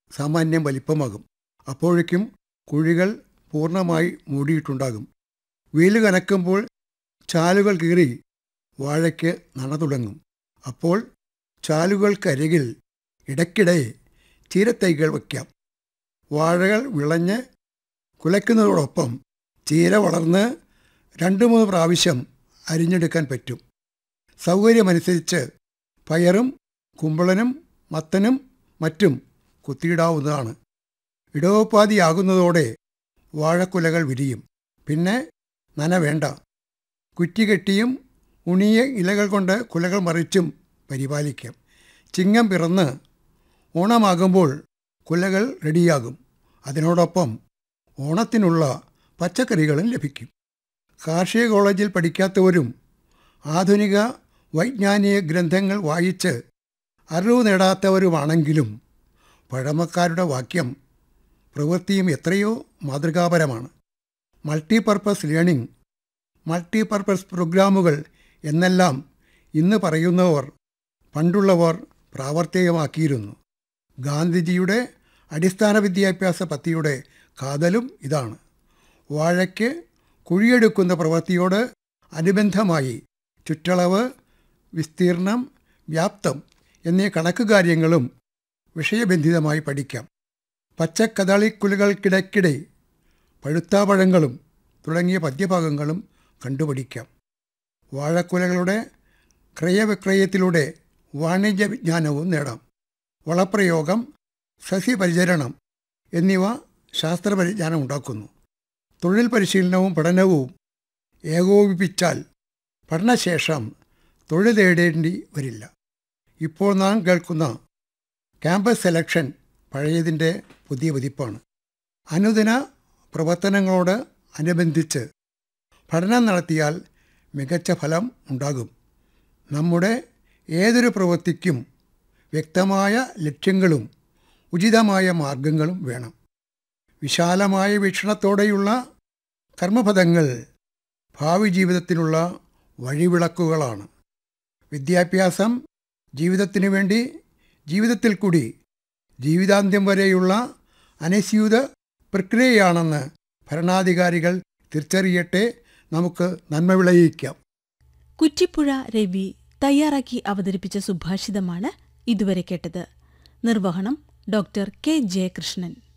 സാമാന്യം വലിപ്പമാകും അപ്പോഴേക്കും കുഴികൾ പൂർണ്ണമായി മൂടിയിട്ടുണ്ടാകും വെയിൽ കനക്കുമ്പോൾ ചാലുകൾ കീറി വാഴയ്ക്ക് നന തുടങ്ങും അപ്പോൾ ചാലുകൾക്കരികിൽ ഇടയ്ക്കിടെ ചീരത്തൈകൾ വയ്ക്കാം വാഴകൾ വിളഞ്ഞ് കുലയ്ക്കുന്നതോടൊപ്പം ചീര വളർന്ന് രണ്ട് മൂന്ന് പ്രാവശ്യം അരിഞ്ഞെടുക്കാൻ പറ്റും സൗകര്യമനുസരിച്ച് പയറും കുമ്പളനും മത്തനും മറ്റും കുത്തിയിടാവുന്നതാണ് ഇടവപ്പാതിയാകുന്നതോടെ വാഴക്കുലകൾ വിരിയും പിന്നെ നന വേണ്ട കുറ്റി കെട്ടിയും ഉണിയ ഇലകൾ കൊണ്ട് കുലകൾ മറിച്ചും പരിപാലിക്കാം ചിങ്ങം പിറന്ന് ഓണമാകുമ്പോൾ കുലകൾ റെഡിയാകും അതിനോടൊപ്പം ഓണത്തിനുള്ള പച്ചക്കറികളും ലഭിക്കും കാർഷിക കോളേജിൽ പഠിക്കാത്തവരും ആധുനിക വൈജ്ഞാനിക ഗ്രന്ഥങ്ങൾ വായിച്ച് അറിവ് നേടാത്തവരുമാണെങ്കിലും പഴമക്കാരുടെ വാക്യം പ്രവൃത്തിയും എത്രയോ മാതൃകാപരമാണ് മൾട്ടിപർപ്പസ് ലേണിംഗ് മൾട്ടിപർപ്പസ് പ്രോഗ്രാമുകൾ എന്നെല്ലാം ഇന്ന് പറയുന്നവർ പണ്ടുള്ളവർ പ്രാവർത്തികമാക്കിയിരുന്നു ഗാന്ധിജിയുടെ അടിസ്ഥാന വിദ്യാഭ്യാസ പദ്ധതിയുടെ കാതലും ഇതാണ് വാഴയ്ക്ക് കുഴിയെടുക്കുന്ന പ്രവൃത്തിയോട് അനുബന്ധമായി ചുറ്റളവ് വിസ്തീർണം വ്യാപ്തം എന്നീ കണക്ക് കാര്യങ്ങളും വിഷയബന്ധിതമായി പഠിക്കാം പച്ചക്കദളിക്കുലകൾക്കിടയ്ക്കിടെ പഴുത്താപഴങ്ങളും തുടങ്ങിയ പദ്യഭാഗങ്ങളും കണ്ടുപിടിക്കാം വാഴക്കുലകളുടെ ക്രയവിക്രയത്തിലൂടെ വാണിജ്യ വിജ്ഞാനവും നേടാം വളപ്രയോഗം സസ്യപരിചരണം എന്നിവ ശാസ്ത്രപരിജ്ഞാനം ഉണ്ടാക്കുന്നു തൊഴിൽ പരിശീലനവും പഠനവും ഏകോപിപ്പിച്ചാൽ പഠനശേഷം തൊഴിൽ തേടേണ്ടി വരില്ല ഇപ്പോൾ നാം കേൾക്കുന്ന ക്യാമ്പസ് സെലക്ഷൻ പഴയതിൻ്റെ പുതിയ പതിപ്പാണ് അനുദിന പ്രവർത്തനങ്ങളോട് അനുബന്ധിച്ച് പഠനം നടത്തിയാൽ മികച്ച ഫലം ഉണ്ടാകും നമ്മുടെ ഏതൊരു പ്രവൃത്തിക്കും വ്യക്തമായ ലക്ഷ്യങ്ങളും ഉചിതമായ മാർഗങ്ങളും വേണം വിശാലമായ വീക്ഷണത്തോടെയുള്ള കർമ്മപദങ്ങൾ ഭാവി ജീവിതത്തിനുള്ള വഴിവിളക്കുകളാണ് വിദ്യാഭ്യാസം ജീവിതത്തിനു വേണ്ടി ജീവിതത്തിൽ കൂടി ജീവിതാന്ത്യം വരെയുള്ള അനസ്യൂത പ്രക്രിയയാണെന്ന് ഭരണാധികാരികൾ തിരിച്ചറിയട്ടെ നമുക്ക് നന്മ വിളയിക്കാം കുറ്റിപ്പുഴ രവി തയ്യാറാക്കി അവതരിപ്പിച്ച സുഭാഷിതമാണ് ഇതുവരെ കേട്ടത് നിർവഹണം ഡോക്ടർ കെ ജയകൃഷ്ണൻ